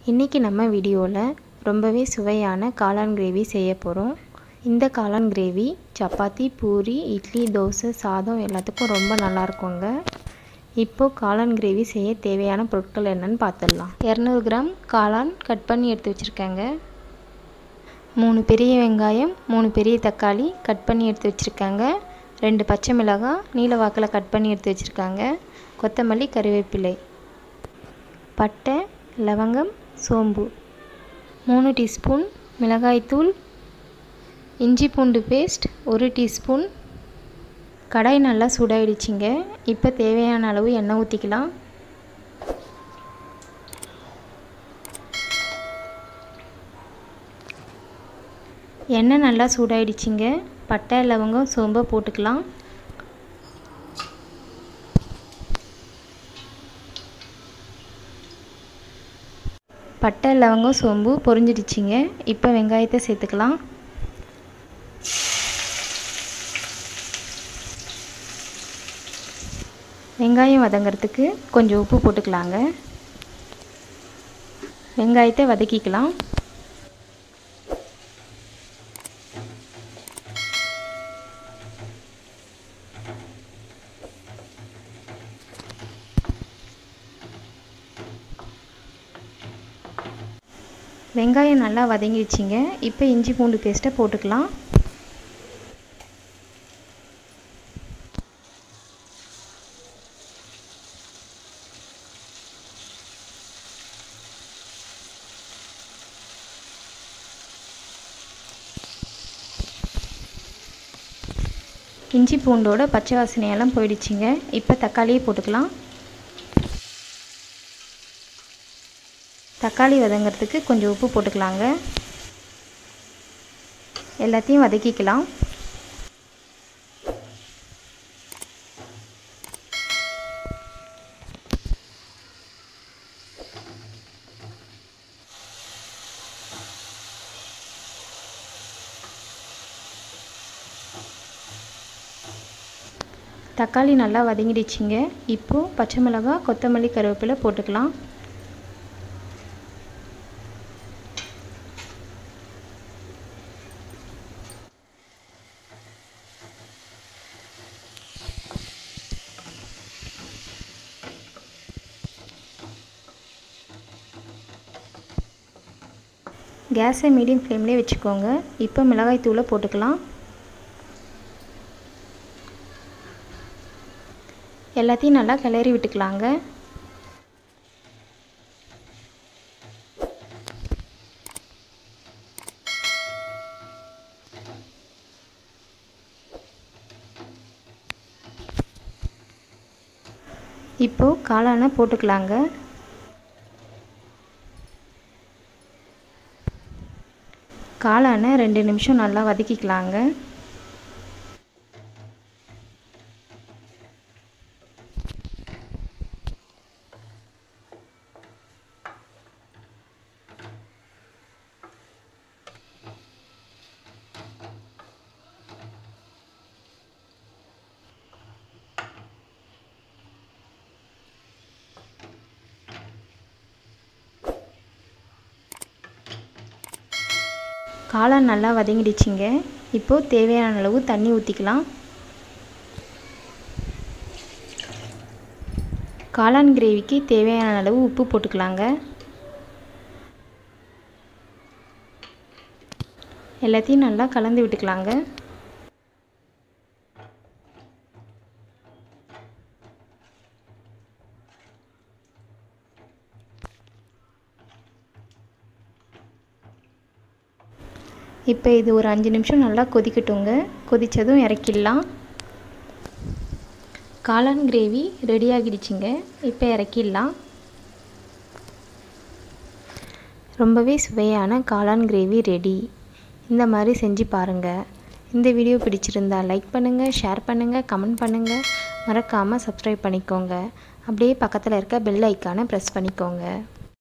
இன்றைக்கி நம்ம வீடியோவில் ரொம்பவே சுவையான காளான் கிரேவி செய்ய போகிறோம் இந்த காளான் கிரேவி சப்பாத்தி பூரி இட்லி தோசை சாதம் எல்லாத்துக்கும் ரொம்ப நல்லா இருக்குங்க இப்போது காளான் கிரேவி செய்ய தேவையான பொருட்கள் என்னன்னு பார்த்துடலாம் இரநூறு கிராம் காளான் கட் பண்ணி எடுத்து வச்சுருக்கேங்க மூணு பெரிய வெங்காயம் மூணு பெரிய தக்காளி கட் பண்ணி எடுத்து வச்சுருக்காங்க ரெண்டு பச்சை மிளகாய் நீல வாக்கில் கட் பண்ணி எடுத்து வச்சுருக்காங்க கொத்தமல்லி கருவேப்பிலை பட்டை லவங்கம் சோம்பு மூணு டீஸ்பூன் மிளகாய்த்தூள் இஞ்சி பூண்டு பேஸ்ட் ஒரு டீஸ்பூன் கடாய் நல்லா சூடாயிடுச்சிங்க இப்போ தேவையான அளவு எண்ணெய் ஊற்றிக்கலாம் எண்ணெய் நல்லா சூடாயிடுச்சிங்க பட்டை லவங்கம் சோம்பை போட்டுக்கலாம் பட்டை லவங்கம் சோம்பு பொரிஞ்சிடுச்சிங்க இப்போ வெங்காயத்தை சேர்த்துக்கலாம் வெங்காயம் வதங்கிறதுக்கு கொஞ்சம் உப்பு போட்டுக்கலாங்க வெங்காயத்தை வதக்கிக்கலாம் வெங்காயம் நல்லா வதங்கிடுச்சிங்க இப்போ இஞ்சி பூண்டு பேஸ்ட்டை போட்டுக்கலாம் இஞ்சி பூண்டோட பச்சை வாசனையெல்லாம் போயிடுச்சிங்க இப்போ தக்காளியை போட்டுக்கலாம் தக்காளி வதங்கிறதுக்கு கொஞ்சம் உப்பு போட்டுக்கலாங்க எல்லாத்தையும் வதக்கிக்கலாம் தக்காளி நல்லா வதங்கிடுச்சிங்க இப்போது பச்சை மிளகாய் கொத்தமல்லி கருவேப்பிலை போட்டுக்கலாம் கேஸை மீடியம் ஃப்ளேம்லேயே வச்சுக்கோங்க இப்போ மிளகாய் தூளை போட்டுக்கலாம் எல்லாத்தையும் நல்லா கிளறி விட்டுக்கலாங்க இப்போது காளானை போட்டுக்கலாங்க காளானை ரெண்டு நிமிஷம் நல்லா வதக்கிக்கலாங்க காளான் நல்லா வதங்கிடுச்சிங்க இப்போது தேவையான அளவு தண்ணி ஊற்றிக்கலாம் காளான் கிரேவிக்கு தேவையான அளவு உப்பு போட்டுக்கலாங்க எல்லாத்தையும் நல்லா கலந்து விட்டுக்கலாங்க இப்போ இது ஒரு அஞ்சு நிமிஷம் நல்லா கொதிக்கட்டுங்க கொதித்ததும் இறக்கிடலாம் காளான் கிரேவி ரெடி ஆகிடுச்சிங்க இப்போ இறக்கிடலாம் ரொம்பவே சுவையான காளான் கிரேவி ரெடி இந்த மாதிரி செஞ்சு பாருங்கள் இந்த வீடியோ பிடிச்சிருந்தா லைக் பண்ணுங்கள் ஷேர் பண்ணுங்கள் கமெண்ட் பண்ணுங்கள் மறக்காமல் சப்ஸ்கிரைப் பண்ணிக்கோங்க அப்படியே பக்கத்தில் இருக்க பெல் ஐக்கானை ப்ரெஸ் பண்ணிக்கோங்க